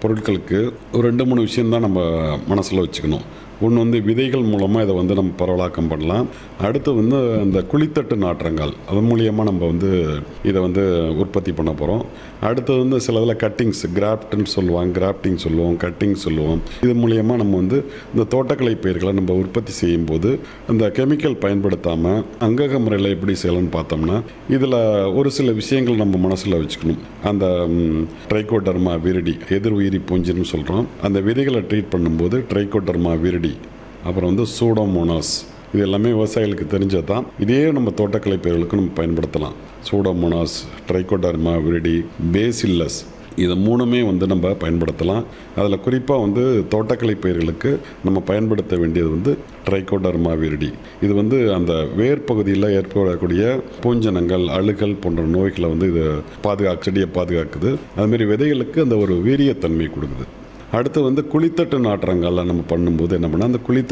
பொருட்களுக்கு ஒரு ரெண்டு மூணு விஷயம்தான் நம்ம மனசில் வச்சுக்கணும் ஒன்று வந்து விதைகள் மூலமாக இதை வந்து நம்ம பரவலாக்கம் பண்ணலாம் அடுத்து வந்து அந்த குழித்தட்டு நாற்றங்கள் அது மூலியமாக நம்ம வந்து இதை வந்து உற்பத்தி பண்ண போகிறோம் அடுத்தது வந்து சில இதில் கட்டிங்ஸ் கிராஃப்ட்னு சொல்லுவாங்க கிராஃப்டிங் சொல்லுவோம் கட்டிங் சொல்லுவோம் இது மூலியமாக நம்ம வந்து இந்த தோட்டக்கலை பயிர்களை நம்ம உற்பத்தி செய்யும்போது அந்த கெமிக்கல் பயன்படுத்தாமல் அங்கக முறையில் எப்படி செய்யலாம்னு பார்த்தோம்னா இதில் ஒரு சில விஷயங்கள் நம்ம மனசில் வச்சுக்கணும் அந்த ட்ரைகோடர்மா விரிடி எதிர் உயிரி பூஞ்சின்னு சொல்கிறோம் அந்த விதைகளை ட்ரீட் பண்ணும்போது ட்ரைகோடர்மா விரிடி அப்புறம் வந்து சூடோமோனாஸ் இது எல்லாமே விவசாயிகளுக்கு தெரிஞ்சது தான் இதே நம்ம தோட்டக்கலை பயிர்களுக்கு நம்ம பயன்படுத்தலாம் சூடோமோனாஸ் ட்ரைகோடர்மா விரிடி பேசில்லஸ் இது மூணுமே வந்து நம்ம பயன்படுத்தலாம் அதில் குறிப்பாக வந்து தோட்டக்கலை பயிர்களுக்கு நம்ம பயன்படுத்த வேண்டியது வந்து ட்ரைகோடர்மா விரிடி இது வந்து அந்த வேர் பகுதியில் ஏற்படக்கூடிய பூஞ்சனங்கள் அழுகல் போன்ற நோய்களை வந்து இது பாதுகாக்க செடியை பாதுகாக்குது அதுமாரி விதைகளுக்கு அந்த ஒரு வீரியத்தன்மை கொடுக்குது அடுத்து வந்து குளித்தட்டு நாற்றங்கள்ல நம்ம பண்ணும்போது என்ன பண்ணால் அந்த குளித்தட்டு